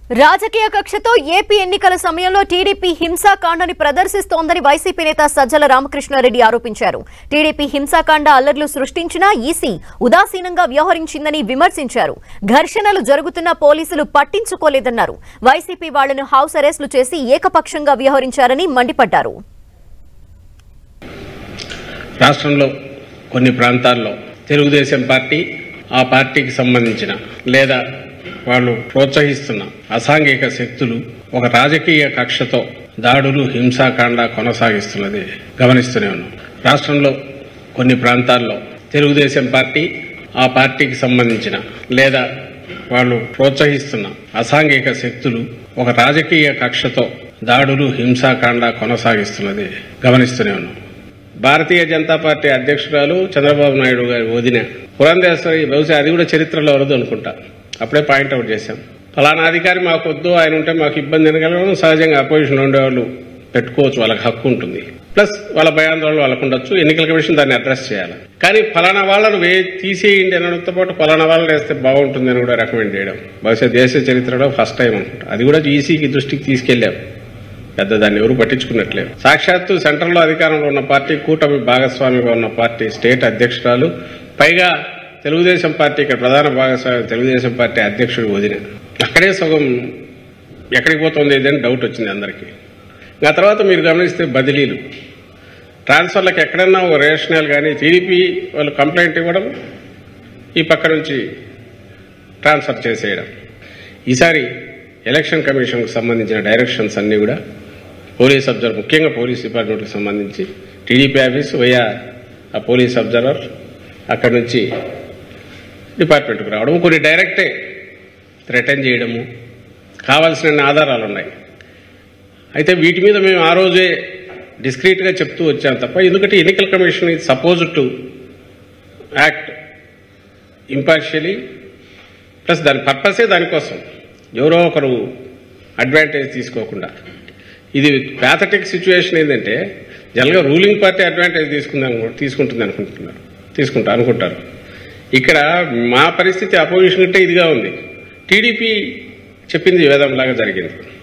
రాజకీయ కక్షతో ఏపీ ఎన్నికల సమయంలో టీడీపీ హింసాకాండని ప్రదర్శిస్తోందని వైసీపీ నేత సజ్జల రామకృష్ణారెడ్డి ఆరోపించారు టీడీపీ హింసాకాండ అల్లర్లు సృష్టించినా ఈసీ ఉదాసీనంగా వ్యవహరించిందని విమర్శించారు ఘర్షణలు జరుగుతున్న పోలీసులు పట్టించుకోలేదన్నారు వైసీపీ వాళ్లను హౌస్ అరెస్టులు చేసి ఏకపక్షంగా వ్యవహరించారని మండిపడ్డారు రాష్ట్రంలో కొన్ని ప్రాంతాల్లో తెలుగుదేశం పార్టీ ఆ పార్టీకి సంబంధించిన లేదా వాళ్ళు ప్రోత్సహిస్తున్న అసాంఘిక శక్తులు ఒక రాజకీయ కక్షతో దాడులు హింసాకాండ కొనసాగిస్తున్నది గమనిస్తూనే ఉన్నాం రాష్ట్రంలో కొన్ని ప్రాంతాల్లో తెలుగుదేశం పార్టీ ఆ పార్టీకి సంబంధించిన లేదా వాళ్ళు ప్రోత్సహిస్తున్న అసాంఘిక శక్తులు ఒక రాజకీయ కక్షతో దాడులు హింసాకాండ కొనసాగిస్తున్నది గమనిస్తూనే ఉన్నాం భారతీయ జనతా పార్టీ అధ్యక్షురాలు చంద్రబాబు నాయుడు గారి వదిన పురంధేశ్వరి బహుశా అది కూడా చరిత్రలో వరదు అనుకుంటా అప్పుడే పాయింట్అవుట్ చేశాం ఫలానా అధికారి మాకు వద్దు ఆయన ఉంటే మాకు ఇబ్బంది అనగలడం సహజంగా అపోజిషన్ ఉండేవాళ్ళు పెట్టుకోవచ్చు వాళ్ళకి హక్కు ఉంటుంది ప్లస్ వాళ్ళ భయాందోళన వాళ్ళకు ఉండొచ్చు ఎన్నికల కమిషన్ దాన్ని అడ్రస్ చేయాలి కానీ ఫలానా వాళ్ళను వే తీసేయండి అనడంతో పాటు ఫలానా వాళ్ళని వేస్తే బాగుంటుంది అని కూడా రికమెండ్ చేయడం బహుశా దేశ చరిత్రలో ఫస్ట్ టైం అనుకుంటా అది కూడా ఈసీకి దృష్టికి తీసుకెళ్లాం పెద్ద దాన్ని ఎవరు పట్టించుకున్నట్లేదు సాక్షాత్తు సెంట్రల్లో అధికారంలో ఉన్న పార్టీ కూటమి భాగస్వామిగా ఉన్న పార్టీ స్టేట్ అధ్యక్షురాలు పైగా తెలుగుదేశం పార్టీ ఇక్కడ ప్రధాన భాగస్వామి తెలుగుదేశం పార్టీ అధ్యక్షుడు వదిన అక్కడే సగం ఎక్కడికి పోతుంది ఇది అని డౌట్ వచ్చింది అందరికీ ఆ తర్వాత మీరు గమనిస్తే బదిలీలు ట్రాన్స్ఫర్లకు ఎక్కడన్నా ఒక రేషనల్ కానీ టీడీపీ వాళ్ళు కంప్లైంట్ ఇవ్వడం ఈ పక్క నుంచి ట్రాన్స్ఫర్ చేసేయడం ఈసారి ఎలక్షన్ కమిషన్కు సంబంధించిన డైరెక్షన్స్ అన్నీ కూడా పోలీస్ అబ్జర్వర్ ముఖ్యంగా పోలీస్ డిపార్ట్మెంట్కి సంబంధించి టీడీపీ ఆఫీస్ వయా ఆ పోలీస్ అబ్జర్వర్ అక్కడి నుంచి డిపార్ట్మెంట్కి రావడం కొన్ని డైరెక్టే రిటర్న్ చేయడము కావాల్సిన ఆధారాలు ఉన్నాయి అయితే వీటి మీద మేము ఆ రోజే డిస్క్రీట్గా చెప్తూ వచ్చాం తప్ప ఎందుకంటే ఎన్నికల కమిషన్ ఇది suppose to act impartially plus దాని పర్పసే దానికోసం ఎవరో ఒకరు అడ్వాంటేజ్ తీసుకోకుండా ఇది ప్యాథటిక్ సిచ్యువేషన్ ఏంటంటే జనరల్గా రూలింగ్ పార్టీ అడ్వాంటేజ్ తీసుకుందాం తీసుకుంటుంది అనుకుంటున్నారు తీసుకుంటా అనుకుంటారు ఇక్కడ మా పరిస్థితి అపోజిషన్ కంటే ఇదిగా ఉంది టీడీపీ చెప్పింది వేదంలాగా జరిగింది